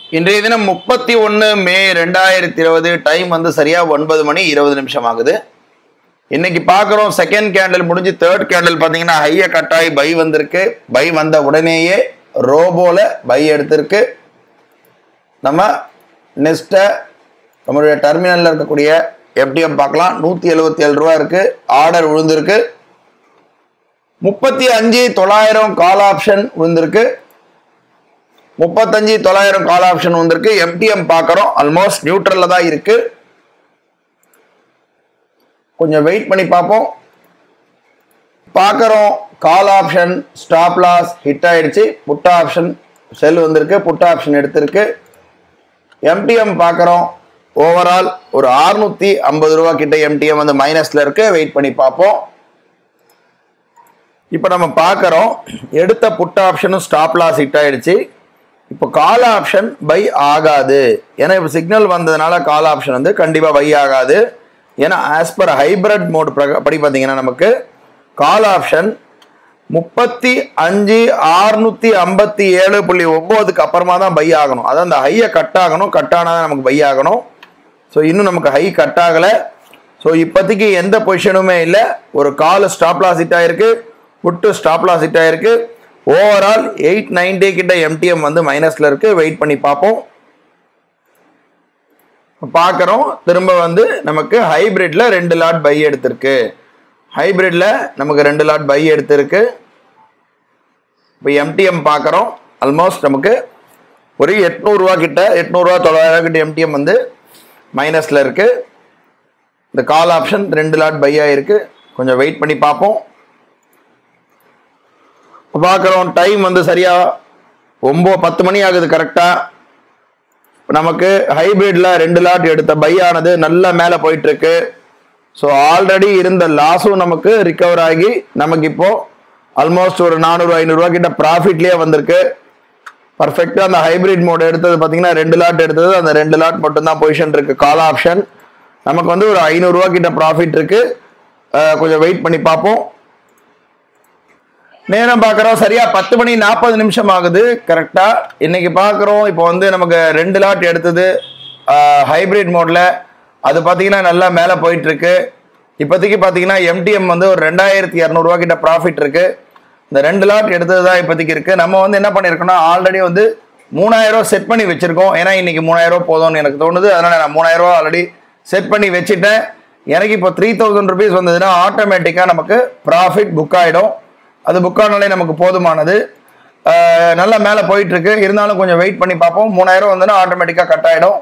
இன்றைய தினம் முப்பத்தி ஒன்று மே ரெண்டாயிரத்தி இருபது டைம் வந்து சரியா ஒன்பது மணி இருபது நிமிஷம் ஆகுது இன்னைக்கு பார்க்குறோம் செகண்ட் கேண்டில் முடிஞ்சு தேர்ட் கேண்டில் பார்த்தீங்கன்னா ஹைய கட்டாய் பை வந்திருக்கு பை வந்த உடனேயே ரோபோல பை எடுத்திருக்கு நம்ம நெக்ஸ்ட்டை நம்மளுடைய டெர்மினலில் இருக்கக்கூடிய எஃப்டிஎம் பார்க்கலாம் நூற்றி எழுபத்தி ஏழு ரூபா இருக்கு ஆர்டர் விழுந்திருக்கு முப்பத்தி அஞ்சு தொள்ளாயிரம் கால் ஆப்ஷன் விழுந்திருக்கு முப்பத்தஞ்சு தொள்ளாயிரம் கால் ஆப்ஷன் வந்திருக்கு எம்டிஎம் பார்க்குறோம் ஆல்மோஸ்ட் நியூட்ரலில் தான் இருக்கு கொஞ்சம் வெயிட் பண்ணி பார்ப்போம் பார்க்குறோம் call option stop loss hit ஆயிடுச்சு புட் ஆப்ஷன் செல் வந்திருக்கு புட் ஆப்ஷன் எடுத்திருக்கு எம்டிஎம் பார்க்குறோம் ஓவரால் ஒரு அறுநூத்தி ஐம்பது ரூபா கிட்ட எம்டிஎம் வந்து மைனஸ்ல இருக்கு வெயிட் பண்ணி பார்ப்போம் இப்போ நம்ம பார்க்குறோம் எடுத்த புட் ஆப்ஷனும் ஸ்டாப் லாஸ் ஹிட் ஆயிடுச்சு இப்போ கால் ஆப்ஷன் பை ஆகாது ஏன்னா இப்போ சிக்னல் வந்ததுனால கால் ஆப்ஷன் வந்து கண்டிப்பாக பை ஆகாது ஏன்னா ஆஸ் பர் ஹைப்ரிட் மோட் படி பார்த்தீங்கன்னா நமக்கு கால் ஆப்ஷன் முப்பத்தி அஞ்சு ஆறுநூத்தி ஐம்பத்தி ஏழு புள்ளி ஒம்போதுக்கு அப்புறமா தான் பை ஆகணும் அதான் அந்த ஹையை கட் ஆகணும் கட் ஆனால் தான் நமக்கு பை ஆகணும் ஸோ இன்னும் நமக்கு ஹை கட் ஆகலை ஸோ இப்போதைக்கு எந்த பொசிஷனுமே இல்லை ஒரு கால் ஸ்டாப் லாஸ் ஹிட் ஆயிருக்கு புட்டு ஸ்டாப் லாஸ் ஹிட் ஆயிருக்கு ஓவரால் எயிட் நைன்டி கிட்ட எம்டிஎம் வந்து மைனஸ்ல இருக்கு வெயிட் பண்ணி பார்ப்போம் பார்க்குறோம் திரும்ப வந்து நமக்கு ஹைபிரிட்ல ரெண்டு லாட் பை எடுத்திருக்கு ஹைபிரிட்ல நமக்கு ரெண்டு லாட் பை எடுத்திருக்கு இப்போ எம்டிஎம் பார்க்குறோம் ஆல்மோஸ்ட் நமக்கு ஒரு எட்நூறுரூவா கிட்ட எட்நூறுரூவா தொள்ளாயிரம் கிட்ட எம்டிஎம் வந்து மைனஸில் இருக்கு இந்த கால் ஆப்ஷன் ரெண்டு லாட் பை ஆயிருக்கு கொஞ்சம் வெயிட் பண்ணி பார்ப்போம் பார்க்குறோம் டைம் வந்து சரியா ஒம்பது பத்து மணி ஆகுது கரெக்டாக நமக்கு ஹைபிரிட்ல ரெண்டு லாட் எடுத்த பை ஆனது நல்லா மேலே போயிட்டு இருக்கு ஸோ ஆல்ரெடி இருந்த லாஸும் நமக்கு ரிகவர் ஆகி நமக்கு இப்போ ஆல்மோஸ்ட் ஒரு நானூறு ஐநூறுரூவா கிட்ட ப்ராஃபிட்லேயே வந்திருக்கு பர்ஃபெக்டாக அந்த ஹைபிரிட் மோட் எடுத்தது பார்த்தீங்கன்னா ரெண்டு லாட் எடுத்தது அந்த ரெண்டு லாட் மட்டும்தான் பொசிஷன் இருக்கு கால் ஆப்ஷன் நமக்கு வந்து ஒரு ஐநூறுரூவா கிட்ட ப்ராஃபிட் இருக்கு அஹ் கொஞ்சம் வெயிட் பண்ணி பார்ப்போம் நேரம் பார்க்குறோம் சரியா பத்து மணி நாற்பது நிமிஷம் ஆகுது கரெக்டா இன்னைக்கு பார்க்குறோம் இப்போ வந்து நமக்கு ரெண்டு லாட் எடுத்தது ஹைபிரிட் மோட்ல அது பார்த்தீங்கன்னா நல்லா மேலே போயிட்டு இருக்கு இப்போதைக்கு பார்த்தீங்கன்னா எம்டிஎம் வந்து ஒரு ரெண்டாயிரத்தி இரநூறுவா கிட்ட ப்ராஃபிட் இருக்கு இந்த ரெண்டு லாட் எடுத்தது தான் இப்போதைக்கு இருக்கு நம்ம வந்து என்ன பண்ணியிருக்கோம்னா ஆல்ரெடி வந்து மூணாயிரம் ரூபா செட் பண்ணி வச்சிருக்கோம் ஏன்னா இன்னைக்கு மூணாயிரம் ரூபா போதும்னு எனக்கு தோணுது அதனால நான் மூணாயிரம் ரூபா ஆல்ரெடி செட் பண்ணி வச்சுட்டேன் எனக்கு இப்போ த்ரீ தௌசண்ட் ருபீஸ் வந்ததுன்னா ஆட்டோமேட்டிக்காக நமக்கு ப்ராஃபிட் புக் ஆகிடும் அது புக் ஆனாலே நமக்கு போதுமானது அஹ் நல்லா மேலே போயிட்டு இருக்கு இருந்தாலும் கொஞ்சம் வெயிட் பண்ணி பார்ப்போம் மூணாயிரம் வந்துன்னா ஆட்டோமேட்டிக்காக கட் ஆகிடும்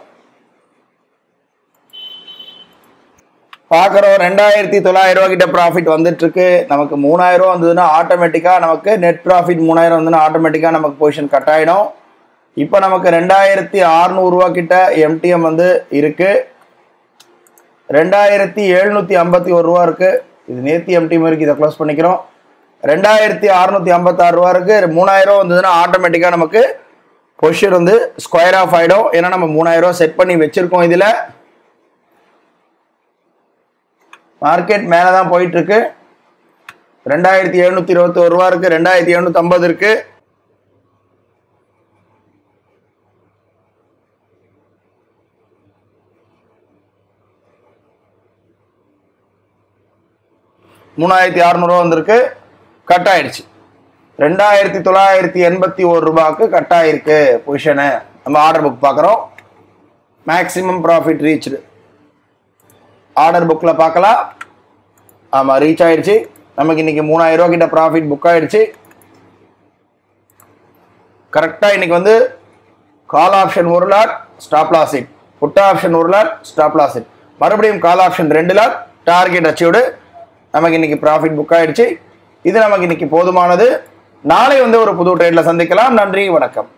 பார்க்குறோம் ரெண்டாயிரத்தி தொள்ளாயிரம் ரூபா கிட்ட ப்ராஃபிட் வந்துட்டு இருக்கு நமக்கு மூணாயிரம் ரூபா வந்ததுன்னா ஆட்டோமேட்டிக்காக நமக்கு நெட் ப்ராஃபிட் மூணாயிரம் வந்துன்னா ஆட்டோமேட்டிக்காக நமக்கு பொசிஷன் கட் ஆகிடும் இப்போ நமக்கு ரெண்டாயிரத்தி அறுநூறுவா கிட்ட எம்டிஎம் வந்து இருக்கு ரெண்டாயிரத்தி எழுநூற்றி ஐம்பத்தி ஒரு ரூபா இருக்கு இது நேத்தி எம்டிஎம் இருக்கு இதை க்ளோஸ் பண்ணிக்கிறோம் ரெண்டாயிரத்தி அறுநூத்தி ஐம்பத்தாறு ரூபா இருக்கு மூணாயிரம் வந்ததுன்னா ஆட்டோமேட்டிக்காக நமக்கு பொசிஷன் வந்து ஸ்கொயர் ஆஃப் ஆகிடும் ஏன்னா நம்ம மூணாயிரம் ரூபா செட் பண்ணி வச்சிருக்கோம் இதில் மார்க்கெட் மேலே தான் போயிட்டு இருக்கு ரெண்டாயிரத்தி எழுநூத்தி இருபத்தி ஒரு ரூபா இருக்கு ரெண்டாயிரத்தி எழுநூத்தி ஐம்பது இருக்கு மூணாயிரத்தி அறநூறுவா வந்திருக்கு கட் ஆயிடுச்சு ரெண்டாயிரத்தி தொள்ளாயிரத்தி எண்பத்தி ஒரு ரூபாய்க்கு கட் ஆயிருக்கு பொசிஷனு நம்ம ஆர்டர் புக் பார்க்குறோம் மேக்ஸிமம் ப்ராஃபிட் ரீச்டு ஆர்டர் புக்கில் பார்க்கலாம் ஆமாம் ரீச் ஆயிடுச்சு நமக்கு இன்னைக்கு மூணாயிரம் ரூபா கிட்ட ப்ராஃபிட் புக் ஆயிடுச்சு கரெக்டாக இன்னைக்கு வந்து கால் ஆப்ஷன் ஒரு lot stop loss hit put option ஒரு லாட் ஸ்டாப் லாஸ் இட் மறுபடியும் கால் ஆப்ஷன் ரெண்டு லாட் டார்கெட் அச்சீவ்டு நமக்கு இன்னைக்கு ப்ராஃபிட் புக் ஆயிடுச்சு இது நமக்கு இன்னைக்கு போதுமானது நாளை வந்து ஒரு புது ட்ரேட்ல சந்திக்கலாம் நன்றி வணக்கம்